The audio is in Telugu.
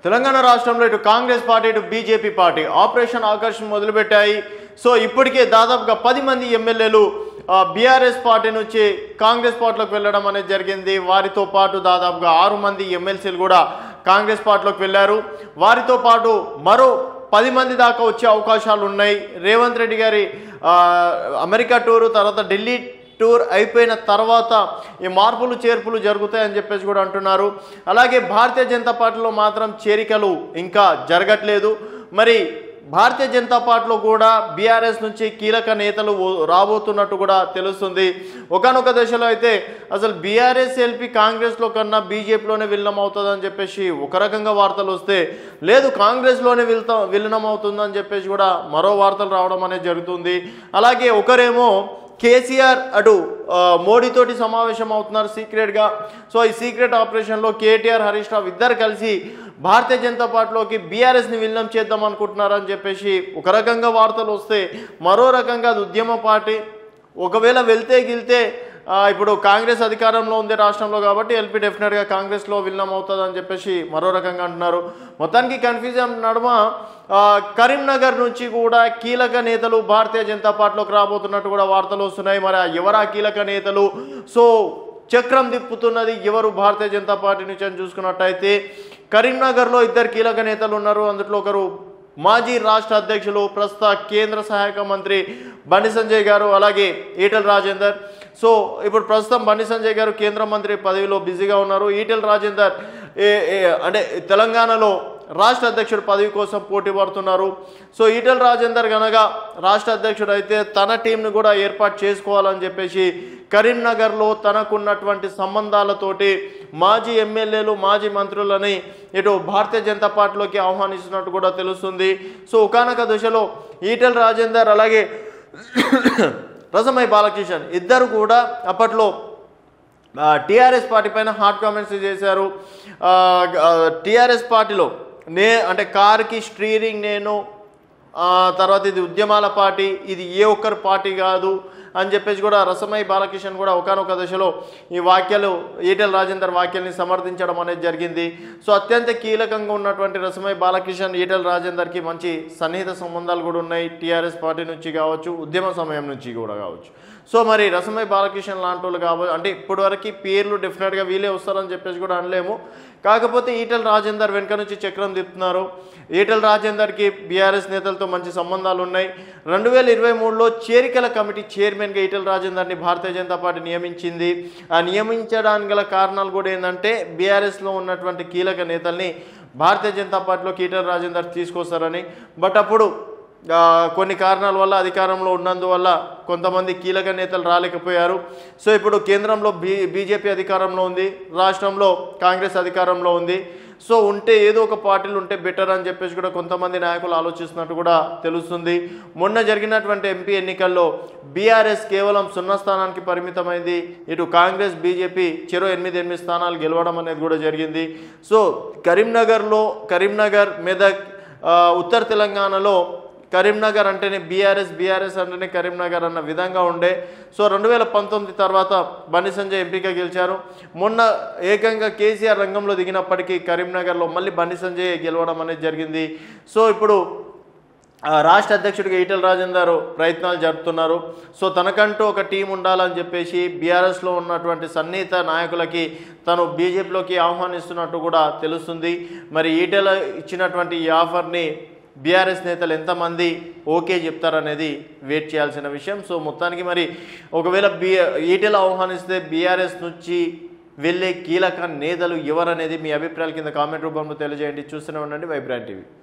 తెలంగాణ రాష్ట్రంలో ఇటు కాంగ్రెస్ పార్టీ ఇటు బీజేపీ పార్టీ ఆపరేషన్ ఆకర్షణ మొదలుపెట్టాయి సో ఇప్పటికే దాదాపుగా పది మంది ఎమ్మెల్యేలు బీఆర్ఎస్ పార్టీ నుంచి కాంగ్రెస్ పార్టీలోకి వెళ్ళడం అనేది జరిగింది వారితో పాటు దాదాపుగా ఆరు మంది ఎమ్మెల్సీలు కూడా కాంగ్రెస్ పార్టీలోకి వెళ్ళారు వారితో పాటు మరో పది మంది దాకా వచ్చే అవకాశాలు ఉన్నాయి రేవంత్ రెడ్డి గారి ఆ, అమెరికా టూరు తర్వాత ఢిల్లీ టూర్ అయిపోయిన తర్వాత ఈ మార్పులు చేర్పులు జరుగుతాయని చెప్పేసి కూడా అంటున్నారు అలాగే భారతీయ జనతా పార్టీలో మాత్రం చేరికలు ఇంకా జరగట్లేదు మరి భారతీయ జనతా పార్టీలో కూడా బీఆర్ఎస్ నుంచి కీలక నేతలు ఓ- రాబోతున్నట్టు కూడా తెలుస్తుంది ఒకనొక దశలో అయితే అసలు బీఆర్ఎస్ ఎల్పి కాంగ్రెస్లో కన్నా బీజేపీలోనే విలీనం అవుతుందని చెప్పేసి ఒక రకంగా వార్తలు వస్తే లేదు కాంగ్రెస్లోనే వెళ్తా విలీనం అవుతుందని చెప్పేసి కూడా మరో వార్తలు రావడం అనేది జరుగుతుంది అలాగే ఒకరేమో కేసీఆర్ అటు ఆ, మోడీతోటి సమావేశం అవుతున్నారు సీక్రెట్గా సో ఈ సీక్రెట్ ఆపరేషన్లో కేటీఆర్ హరీష్ రావు ఇద్దరు కలిసి భారతీయ జనతా పార్టీలోకి బీఆర్ఎస్ని విలీనం చేద్దాం అనుకుంటున్నారని చెప్పేసి ఒక రకంగా వార్తలు వస్తే మరో రకంగా అది ఉద్యమ పార్టీ ఒకవేళ వెళ్తే గిల్తే ఆ, ఇప్పుడు కాంగ్రెస్ అధికారంలో ఉంది రాష్ట్రంలో కాబట్టి ఎల్పీ డెఫినెట్గా కాంగ్రెస్లో విలీనం అవుతుంది అని చెప్పేసి మరో రకంగా అంటున్నారు మొత్తానికి కన్ఫ్యూజన్ నడుమ ఆ, కరీంనగర్ నుంచి కూడా కీలక నేతలు భారతీయ జనతా పార్టీలోకి రాబోతున్నట్టు కూడా వార్తలు వస్తున్నాయి మరి ఆ ఎవరా కీలక నేతలు సో చక్రం తిప్పుతున్నది ఎవరు భారతీయ జనతా పార్టీ నుంచి అని చూసుకున్నట్టయితే కరీంనగర్లో ఇద్దరు కీలక నేతలు ఉన్నారు అందులో ఒకరు మాజీ రాష్ట్ర అధ్యక్షులు ప్రస్తుత కేంద్ర సహాయక మంత్రి బండి సంజయ్ గారు అలాగే ఈటెల రాజేందర్ సో ఇప్పుడు ప్రస్తుతం బండి సంజయ్ గారు కేంద్ర మంత్రి పదవిలో బిజీగా ఉన్నారు ఈటెల రాజేందర్ ఏ- ఏ- అంటే తెలంగాణలో రాష్ట్ర అధ్యక్షుడు పదవి కోసం పోటీ పడుతున్నారు సో ఈటెల రాజేందర్ గనక రాష్ట్ర అధ్యక్షుడు అయితే తన టీంను కూడా ఏర్పాటు చేసుకోవాలని చెప్పేసి కరీంనగర్లో తనకున్నటువంటి సంబంధాలతోటి మాజీ ఎమ్మెల్యేలు మాజీ మంత్రులని ఇటు భారతీయ జనతా పార్టీలోకి ఆహ్వానిస్తున్నట్టు కూడా తెలుస్తుంది సో ఒకనొక దశలో ఈటెల రాజేందర్ అలాగే రసమై బాలకిషన్ ఇద్దరు కూడా అప్పట్లో టీఆర్ఎస్ పార్టీ పైన హాట్ కామెంట్స్ చేశారు టీఆర్ఎస్ పార్టీలో నే అంటే కార్కి స్టీరింగ్ నేను ఆ, తర్వాత ఇది ఉద్యమాల పార్టీ ఇది ఏ ఒక్కరి పార్టీ కాదు అని చెప్పేసి కూడా రసమై బాలకిషన్ కూడా ఒకనొక దశలో ఈ వాక్యాలు ఈటెల రాజేందర్ వాక్యాల్ని సమర్థించడం అనేది జరిగింది సో అత్యంత కీలకంగా ఉన్నటువంటి రసమై బాలకిషన్ ఈటెల రాజేందర్కి మంచి సన్నిహిత సంబంధాలు కూడా ఉన్నాయి టీఆర్ఎస్ పార్టీ నుంచి కావచ్చు ఉద్యమ సమయం నుంచి కూడా కావచ్చు సో మరి రసమై బాలకిషన్ లాంటి వాళ్ళు కావచ్చు అంటే ఇప్పటివరకు పేర్లు డెఫినెట్గా వీళ్ళే వస్తారని చెప్పేసి కూడా అనలేము కాకపోతే ఈటెల రాజేందర్ వెనుక నుంచి చక్రం తిప్పుతున్నారు ఈటెల రాజేందర్కి బీఆర్ఎస్ నేతలతో మంచి సంబంధాలు ఉన్నాయి రెండు వేల ఇరవై మూడులో చేరికల కమిటీ చైర్మన్గా ఈటెల రాజేందర్ని భారతీయ జనతా పార్టీ నియమించింది ఆ నియమించడానికి గల కారణాలు కూడా ఏంటంటే బీఆర్ఎస్లో ఉన్నటువంటి కీలక నేతల్ని భారతీయ జనతా పార్టీలోకి ఈటెల రాజేందర్ తీసుకొస్తారని బట్ అప్పుడు ఆ, కొన్ని కారణాల వల్ల అధికారంలో ఉన్నందువల్ల కొంతమంది కీలక నేతలు రాలేకపోయారు సో ఇప్పుడు కేంద్రంలో బీ బీజేపీ అధికారంలో ఉంది రాష్ట్రంలో కాంగ్రెస్ అధికారంలో ఉంది సో ఉంటే ఏదో ఒక పార్టీలు ఉంటే బెటర్ అని చెప్పేసి కూడా కొంతమంది నాయకులు ఆలోచిస్తున్నట్టు కూడా తెలుస్తుంది మొన్న జరిగినటువంటి ఎంపీ ఎన్నికల్లో బీఆర్ఎస్ కేవలం సున్నా స్థానానికి పరిమితమైంది ఇటు కాంగ్రెస్ బీజేపీ చెరో ఎనిమిది ఎనిమిది స్థానాలు గెలవడం అనేది కూడా జరిగింది సో కరీంనగర్లో కరీంనగర్ మెదక్ ఆ, ఉత్తర తెలంగాణలో కరీంనగర్ అంటేనే బీఆర్ఎస్ బీఆర్ఎస్ అంటేనే కరీంనగర్ అన్న విధంగా ఉండే సో రెండు వేల పంతొమ్మిది తర్వాత బండి సంజయ్ ఎంపీగా గెలిచారు మొన్న ఏకంగా కేసీఆర్ రంగంలో దిగినప్పటికీ కరీంనగర్లో మళ్ళీ బండి సంజయ్ గెలవడం అనేది జరిగింది సో ఇప్పుడు ఆ, రాష్ట్ర అధ్యక్షుడిగా ఈటెల రాజేందర్ ప్రయత్నాలు జరుపుతున్నారు సో తనకంటూ ఒక టీం ఉండాలని చెప్పేసి బీఆర్ఎస్లో ఉన్నటువంటి సన్నిహిత నాయకులకి తను బీజేపీలోకి ఆహ్వానిస్తున్నట్టు కూడా తెలుస్తుంది మరి ఈటెల ఇచ్చినటువంటి ఈ ఆఫర్ని బీఆర్ఎస్ నేతలు ఎంతమంది ఓకే చెప్తారనేది వెయిట్ చేయాల్సిన విషయం సో మొత్తానికి మరి ఒకవేళ బీ ఈటెల ఆహ్వానిస్తే బీఆర్ఎస్ నుంచి వెళ్ళే కీలక నేతలు ఎవరనేది మీ అభిప్రాయాల కింద కామెంట్ రూపంలో తెలియజేయండి చూస్తూనే ఉండండి వైబ్రాంట్ టీవీ